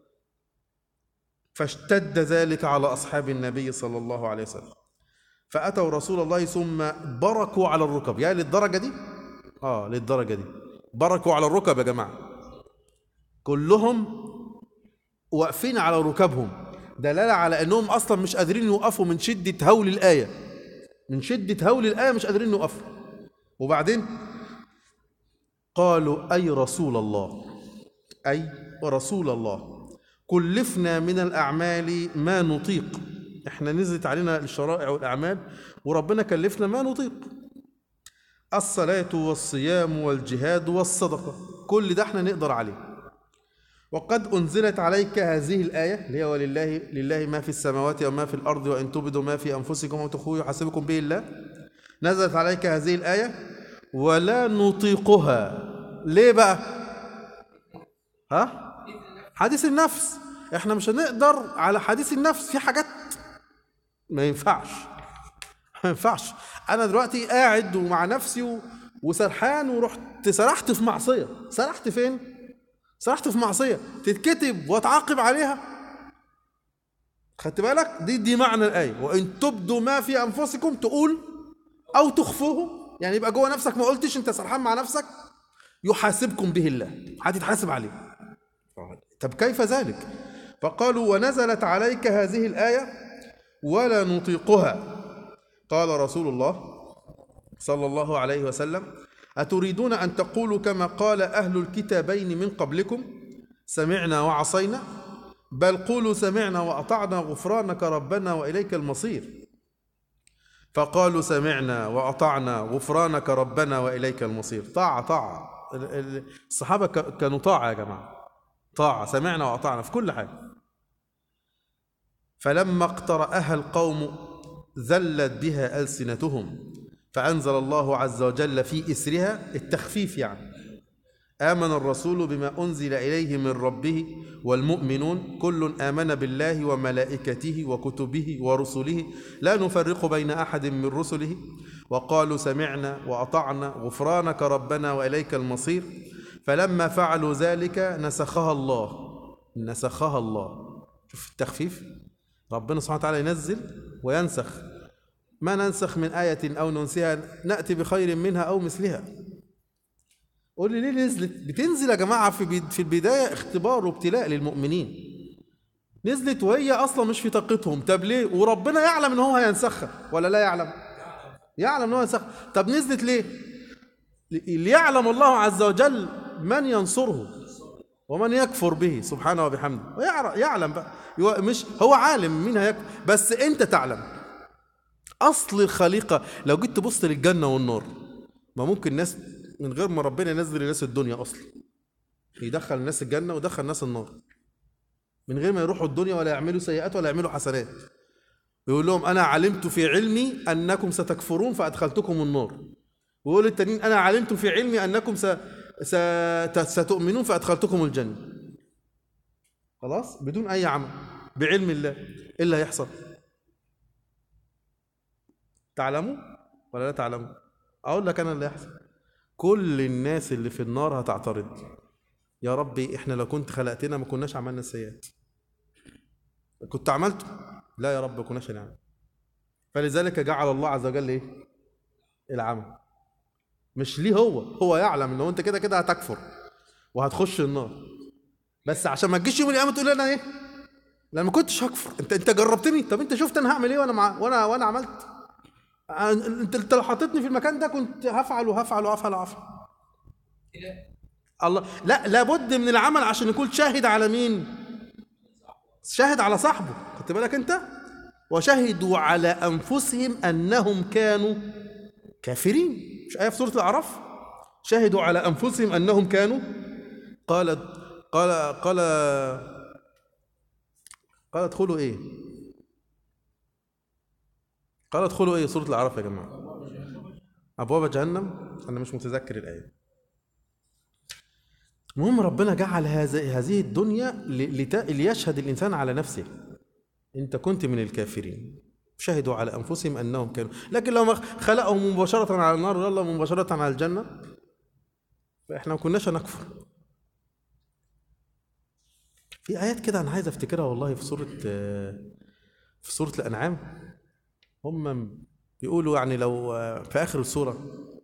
فاشتد ذلك على أصحاب النبي صلى الله عليه وسلم فأتوا رسول الله ثم بركوا على الركب يعني للدرجة دي آه للدرجة دي بركوا على الركب يا جماعة كلهم واقفين على ركبهم دلالة على أنهم أصلا مش قادرين يوقفوا من شدة هول الآية من شدة هول الآية مش قادرين يوقفوا وبعدين قالوا أي رسول الله أي رسول الله كلفنا من الأعمال ما نطيق احنا نزلت علينا الشرائع والأعمال وربنا كلفنا ما نطيق الصلاة والصيام والجهاد والصدقة كل ده احنا نقدر عليه وقد أنزلت عليك هذه الآية اللي هي ولله لله ما في السماوات وما في الأرض وإن تبدوا ما في أنفسكم وتخفوه يحاسبكم به الله نزلت عليك هذه الآية ولا نطيقها ليه بقى ها حديث النفس احنا مش هنقدر على حديث النفس في حاجات ما ينفعش ما ينفعش انا دلوقتي قاعد ومع نفسي و... وسرحان ورحت سرحت في معصيه سرحت فين سرحت في معصيه تتكتب واتعاقب عليها خدت بالك دي دي معنى الايه وان تبدوا ما في انفسكم تقول او تخفوه يعني يبقى جوه نفسك ما قلتش انت سرحان مع نفسك يحاسبكم به الله هتتحاسب عليه طب كيف ذلك فقالوا ونزلت عليك هذه الآية ولا نطيقها قال رسول الله صلى الله عليه وسلم أتريدون أن تقولوا كما قال أهل الكتابين من قبلكم سمعنا وعصينا بل قولوا سمعنا وأطعنا غفرانك ربنا وإليك المصير فقالوا سمعنا وأطعنا غفرانك ربنا وإليك المصير طاعة طاعة الصحابة كانوا طاعة يا جماعة طاعة سمعنا وأطعنا في كل حاجة فلما اقترأها القوم ذلت بها ألسنتهم فأنزل الله عز وجل في إسرها التخفيف يعني آمن الرسول بما أنزل إليه من ربه والمؤمنون كل آمن بالله وملائكته وكتبه ورسله لا نفرق بين أحد من رسله وقالوا سمعنا وأطعنا غفرانك ربنا وإليك المصير فلما فعلوا ذلك نسخها الله نسخها الله شوف التخفيف ربنا سبحانه وتعالى ينزل وينسخ ما ننسخ من آية أو ننسيها نأتي بخير منها أو مثلها قول لي ليه نزلت بتنزل يا جماعة في بد- في البداية اختبار وابتلاء للمؤمنين نزلت وهي أصلا مش في طاقتهم طب ليه وربنا يعلم إن هو هينسخها ولا لا يعلم يعلم إن هو هينسخها طب نزلت ليه ليعلم الله عز وجل من ينصره ومن يكفر به سبحانه وبحمده ويعر- يعلم بقى يو- مش هو عالم مين هيكفر بس انت تعلم اصل الخليقه لو جيت تبص للجنه والنار ما ممكن ناس من غير ما ربنا ينزل الناس الدنيا اصلا يدخل الناس الجنه ويدخل الناس النار من غير ما يروحوا الدنيا ولا يعملوا سيئات ولا يعملوا حسنات يقول لهم انا علمت في علمي انكم ستكفرون فادخلتكم النار ويقول التانيين انا علمت في علمي انكم س... ست... ستؤمنون فادخلتكم الجنه خلاص بدون اي عمل بعلم الله ايه اللي هيحصل تعلموا ولا لا تعلموا اقول لك انا اللي هيحصل كل الناس اللي في النار هتعترض يا ربي احنا لو كنت خلقتنا ما كناش عملنا السيئات كنت عملته لا يا رب ما كناش هنعمل فلذلك جعل الله عز وجل ايه العمل مش ليه هو هو يعلم ان هو انت كده كده هتكفر وهتخش النار بس عشان ما تجيش يوم القيامه تقول انا ايه لا ما كنتش هكفر انت انت جربتني طب انت شفت انا هعمل ايه وانا مع... وانا وانا عملت انت انت لو حطيتني في المكان ده كنت هفعل وهفعل وهفعل وهفعل الله لا لابد من العمل عشان يكون شاهد على مين شاهد على صاحبه خدت بالك انت وشهدوا على انفسهم انهم كانوا كافرين مش آية في سورة الأعراف شهدوا على أنفسهم أنهم كانوا قال قال قال قال ادخلوا إيه؟ قال ادخلوا إيه سورة الأعراف يا جماعة؟ أبواب جهنم أنا مش متذكر الآية المهم ربنا جعل هذه هذه الدنيا ل- لت- ليشهد الإنسان على نفسه أنت كنت من الكافرين شهدوا على انفسهم انهم كانوا لكن لو ما خلقهم مباشره على النار يلا مباشره على الجنه فاحنا ما كناش هنكفر في ايات كده انا عايز افتكرها والله في سوره في سوره الانعام هم بيقولوا يعني لو في اخر السوره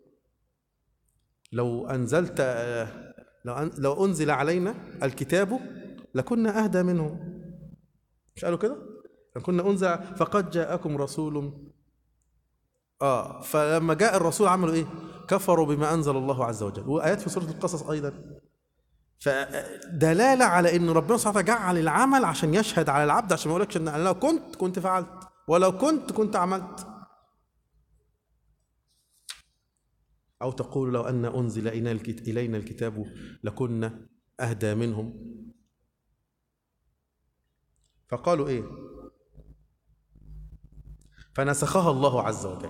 لو انزلت لو أن لو انزل علينا الكتاب لكنا اهدى منه مش قالوا كده كنا انزل فقد جاءكم رسول اه فلما جاء الرسول عملوا ايه كفروا بما انزل الله عز وجل وايات في سوره القصص ايضا فدلاله على ان ربنا سبحانه وتعالى جعل العمل عشان يشهد على العبد عشان ما يقولكش ان أنا لو كنت كنت فعلت ولو كنت كنت عملت او تقول لو ان انزل الينا الكت- الينا الكتاب لكنا اهدى منهم فقالوا ايه فنسخها الله عز وجل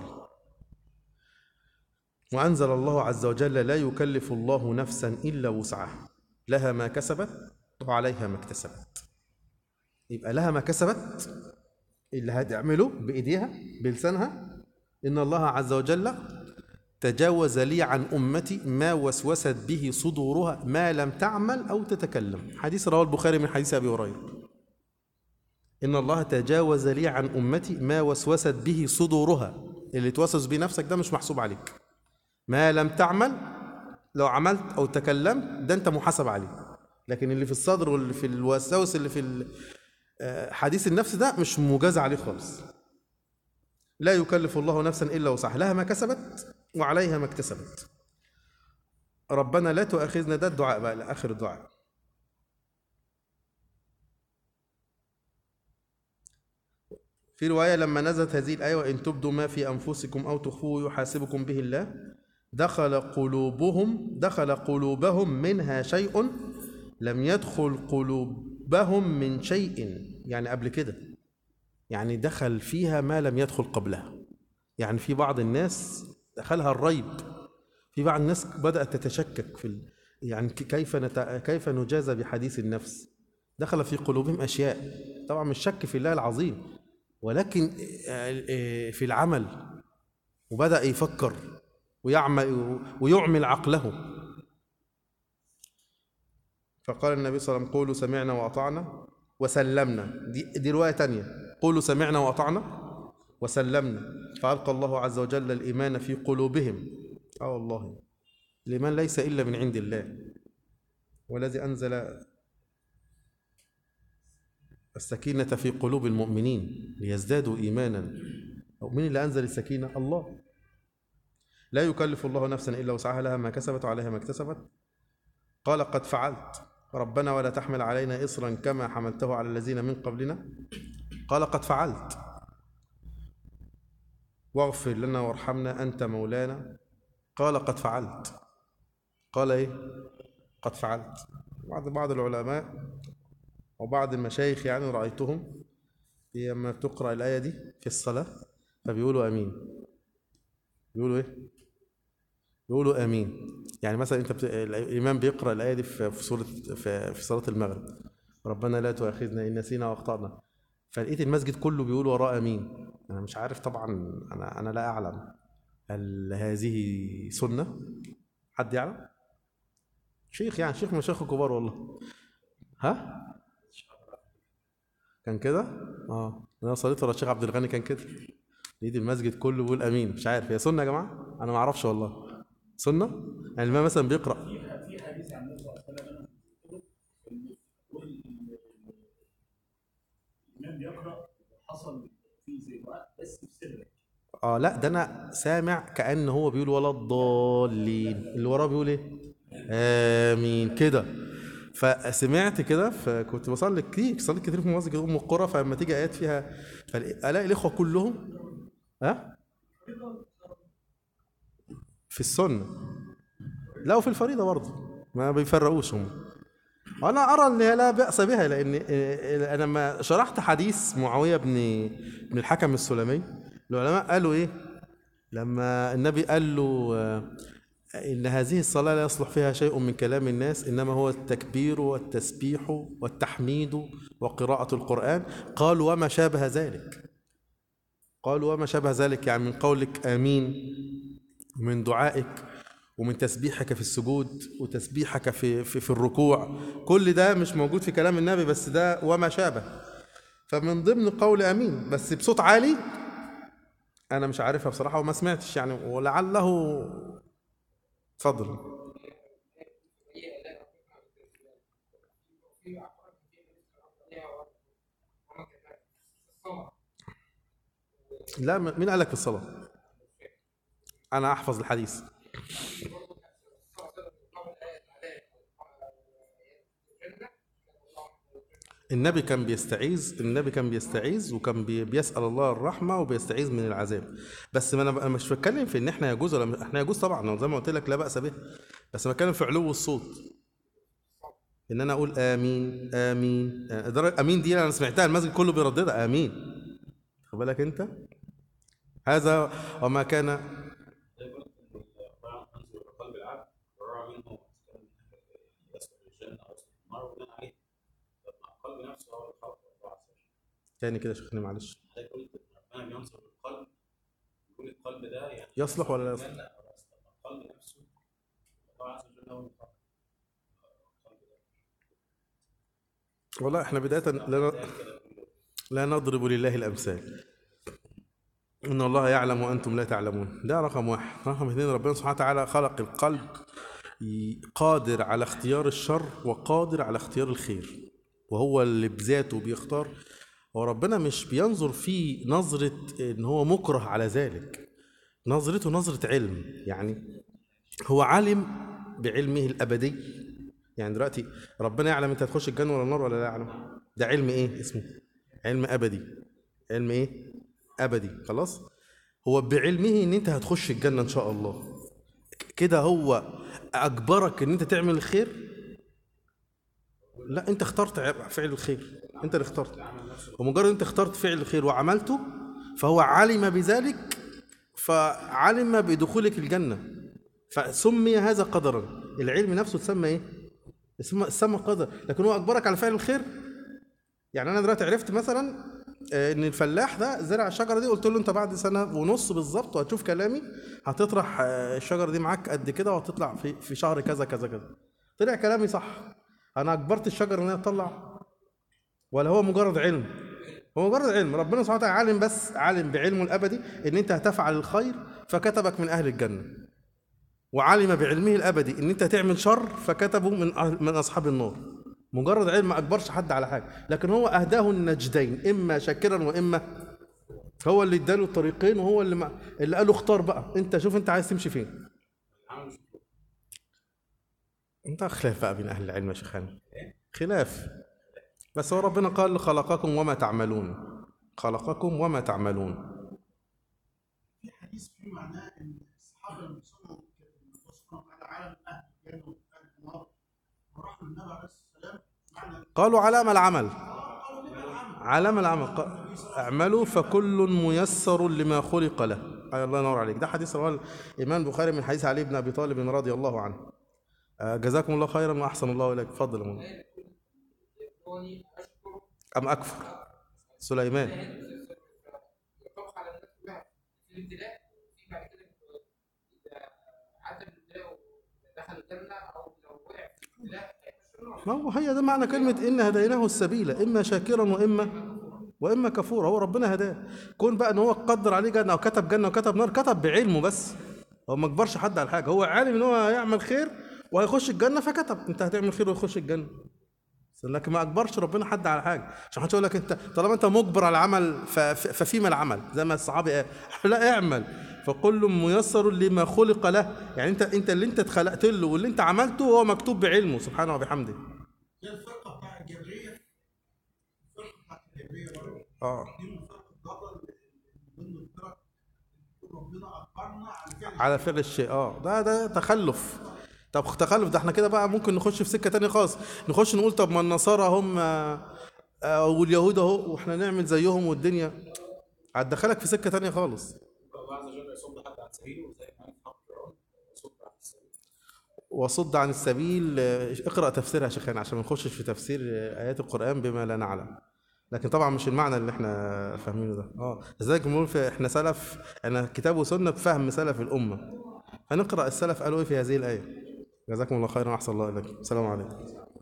وأنزل الله عز وجل لا يكلف الله نفسا إلا وسعها لها ما كسبت وعليها ما اكتسبت يبقى لها ما كسبت اللي هتعمله بإيديها بلسانها إن الله عز وجل تجاوز لي عن أمتي ما وسوست به صدورها ما لم تعمل أو تتكلم حديث رواه البخاري من حديث أبي هريرة إن الله تجاوز لي عن أمتي ما وسوست به صدورها اللي توسوس بيه نفسك ده مش محسوب عليك ما لم تعمل لو عملت أو تكلمت ده أنت محاسب عليه لكن اللي في الصدر واللي في الوساوس اللي في ال- آه، حديث النفس ده مش مجاز عليه خالص لا يكلف الله نفسا إلا وسعها لها ما كسبت وعليها ما اكتسبت ربنا لا تؤاخذنا ده الدعاء بقى لآخر الدعاء في رواية لما نزلت هذه الآية وإن تبدوا ما في أنفسكم أو تخفوه يحاسبكم به الله دخل قلوبهم دخل قلوبهم منها شيء لم يدخل قلوبهم من شيء يعني قبل كده يعني دخل فيها ما لم يدخل قبلها يعني في بعض الناس دخلها الريب في بعض الناس بدأت تتشكك في ال... يعني ك- كيف نت... كيف نجازى بحديث النفس دخل في قلوبهم أشياء طبعا مش شك في الله العظيم ولكن آه، آه، في العمل وبدأ يفكر ويعمل ويعمل عقله فقال النبي صلى الله عليه وسلم قولوا سمعنا وأطعنا وسلمنا دي, دي رواية تانية قولوا سمعنا وأطعنا وسلمنا فألقى الله عز وجل الإيمان في قلوبهم آه والله الإيمان ليس إلا من عند الله والذي أنزل السكينة في قلوب المؤمنين ليزدادوا إيمانا مين اللي أنزل السكينة؟ الله لا يكلف الله نفسا إلا وسعها لها ما كسبت وعليها ما اكتسبت قال قد فعلت ربنا ولا تحمل علينا إصرا كما حملته على الذين من قبلنا قال قد فعلت واغفر لنا وارحمنا أنت مولانا قال قد فعلت قال إيه قد فعلت بعض بعض العلماء وبعض المشايخ يعني رأيتهم لما بتقرأ الآية دي في الصلاة فبيقولوا آمين بيقولوا إيه بيقولوا آمين يعني مثلا أنت بت... الإمام بيقرأ الآية دي في في سورة في, في صلاة المغرب ربنا لا تؤاخذنا إن نسينا وأخطأنا فلقيت المسجد كله بيقول وراه آمين أنا مش عارف طبعا أنا أنا لا أعلم هل هذه سنة؟ حد يعلم؟ شيخ يعني شيخ من مشايخ الكبار والله ها؟ كان كده؟ اه انا صليت ورا الشيخ عبد الغني كان كده لقيت المسجد كله بيقول امين مش عارف هي سنه يا جماعه؟ انا ما اعرفش والله سنه؟ يعني الامام مثلا بيقرا في في حديث عن النبي صلى الله عليه وسلم انا كنت إن كل الامام بيقرا حصل فيه زي وقت بس في سرك اه لا ده انا سامع كان هو بيقول ولا الضالين اللي وراه بيقول ايه امين كده فسمعت كده فكنت بصلي كتير صليت كتير في مسجد ام القرى فلما تيجي ايات فيها الاقي الاخوه كلهم ها في السنه لا وفي الفريضه برضه ما بيفرقوش هم انا ارى ان هي لا باس بها لان آه، انا لما شرحت حديث معاويه بن بن الحكم السلمي العلماء قالوا ايه لما النبي قال له آه، ان هذه الصلاه لا يصلح فيها شيء من كلام الناس انما هو التكبير والتسبيح والتحميد وقراءه القران قالوا وما شابه ذلك قالوا وما شابه ذلك يعني من قولك امين ومن دعائك ومن تسبيحك في السجود وتسبيحك في في, في الركوع كل ده مش موجود في كلام النبي بس ده وما شابه فمن ضمن قول امين بس بصوت عالي انا مش عارفها بصراحه وما سمعتش يعني ولعله اتفضل لا م- مين قال لك في الصلاه انا احفظ الحديث النبي كان بيستعيذ النبي كان بيستعيذ وكان بي- بيسأل الله الرحمة وبيستعيذ من العذاب بس ما انا أنا مش بتكلم في ان احنا يجوز ولا احنا يجوز طبعا زي ما قلت لك لا بأس به بس بتكلم في علو الصوت ان انا اقول امين امين آه، درجة امين دي انا سمعتها المسجد كله بيرددها امين خد بالك انت هذا وما كان يقول ان القران انظر الى قلب العبد ويرى منه يسلك الجنه او يسلك النار وبناء عليه لما القلب نفسه هو اللي خلق الله عز وجل تاني كده يا شيخنا معلش حضرتك قلت ان ربنا بينظر للقلب يقول القلب ده يعني يصلح ولا لا يصلح؟ الجنة أو لا يصلح. القلب نفسه الله عز وجل هو اللي خلق القلب ده والله احنا بداية لا, لا نضرب لله الأمثال إن الله يعلم وأنتم لا تعلمون ده رقم واحد رقم اثنين ربنا سبحانه وتعالى خلق القلب ي- قادر على اختيار الشر وقادر على اختيار الخير وهو اللي بذاته بيختار وربنا مش بينظر فيه نظرة إن هو مكره على ذلك نظرته نظرة علم يعني هو عالم بعلمه الأبدي يعني دلوقتي ربنا يعلم انت هتخش الجنة ولا النار ولا لا يعلم ده علم ايه اسمه علم أبدي علم ايه أبدي خلاص هو بعلمه ان انت هتخش الجنة ان شاء الله ك- كده هو أجبرك ان انت تعمل الخير لا انت اخترت ع- فعل الخير انت اللي اخترت ومجرد انت اخترت فعل الخير وعملته فهو علم بذلك فعلم بدخولك الجنة فسمي هذا قدرا العلم نفسه تسمى ايه اسمه سمى قدر لكن هو اجبرك على فعل الخير يعني انا دلوقتي عرفت مثلا آه، ان الفلاح ده زرع الشجره دي قلت له انت بعد سنه ونص بالظبط وهتشوف كلامي هتطرح آه، الشجره دي معاك قد كده وهتطلع في في شهر كذا كذا كذا طلع كلامي صح انا اجبرت الشجره ان هي تطلع ولا هو مجرد علم هو مجرد علم ربنا سبحانه وتعالى عالم بس عالم بعلمه الابدي ان انت هتفعل الخير فكتبك من اهل الجنه وعلم بعلمه الابدي ان انت هتعمل شر فكتبه من أهل من اصحاب النار مجرد علم ما اجبرش حد على حاجه لكن هو اهداه النجدين اما شاكرا واما هو اللي اداله الطريقين وهو اللي ما اللي قال له اختار بقى انت شوف انت عايز تمشي فين العمل مش مطلوب انت خلاف بقى بين اهل العلم يا شيخان خلاف بس هو ربنا قال خلقكم وما تعملون خلقكم وما تعملون في حديث فيه معناه ان الصحابه اللي سمعوا ان الله سبحانه وتعالى عالم اهل الجنه واهل النار وراحوا للنبي عليه السلام معنى قالوا علام العمل قالوا لنا العمل علام العمل ق- اعملوا فكل ميسر لما خلق له أي الله ينور عليك ده حديث رواه الامام البخاري من حديث علي بن ابي طالب رضي الله عنه آه، جزاكم الله خيرا واحسن الله اليك اتفضل يا مولانا يدعوني أشكر ام اكفر سليمان يطبق على الناس كلها في الابتلاء في بعد كده إذا عدم الابتلاء ودخل الجنة أو لو وقع في الابتلاء هيخش النار ما هو هي ده معنى كلمة إن هديناه السبيل إما شاكرا وإما وإما كفورا هو ربنا هداه كون بقى إن هو قدر عليه جنة أو كتب جنة وكتب نار كتب بعلمه بس هو ما اجبرش حد على حاجة هو عالم إن هو هيعمل خير وهيخش الجنة فكتب أنت هتعمل خير ويخش الجنة لكن ما اجبرش ربنا حد على حاجه عشان حد يقول لك انت طالما انت مجبر على العمل ف- ف- ففيما العمل زي ما الصحابي قال لا اعمل فكل ميسر لما خلق له يعني انت انت اللي انت اتخلقت له واللي انت عملته هو مكتوب بعلمه سبحانه وبحمده زي الفرقه بتاع الجبريه الفرقه بتاعت الجبريه برضه اه دي من فرق الضلال اللي من ضمن الفرق اللي ربنا اجبرنا على فعل على فعل الشيء اه ده ده تخلف طب تخلف ده احنا كده بقى ممكن نخش في سكه تانية خالص نخش نقول طب ما النصارى هم آه، واليهود اهو واحنا نعمل زيهم والدنيا هتدخلك في سكه تانية خالص الله عز وجل يصد حد عن سبيله زي ما قال في حق فرعون يصد عن السبيل وصد عن السبيل آه، اقرا تفسيرها يا شيخان عشان ما نخشش في تفسير آه، ايات القران بما لا نعلم لكن طبعا مش المعنى اللي احنا فاهمينه ده اه لذلك بنقول في- احنا سلف احنا كتاب وسنه بفهم سلف الامه فنقرا السلف قالوا ايه في هذه الايه جزاكم الله خيرا واحسن الله اليكم السلام عليكم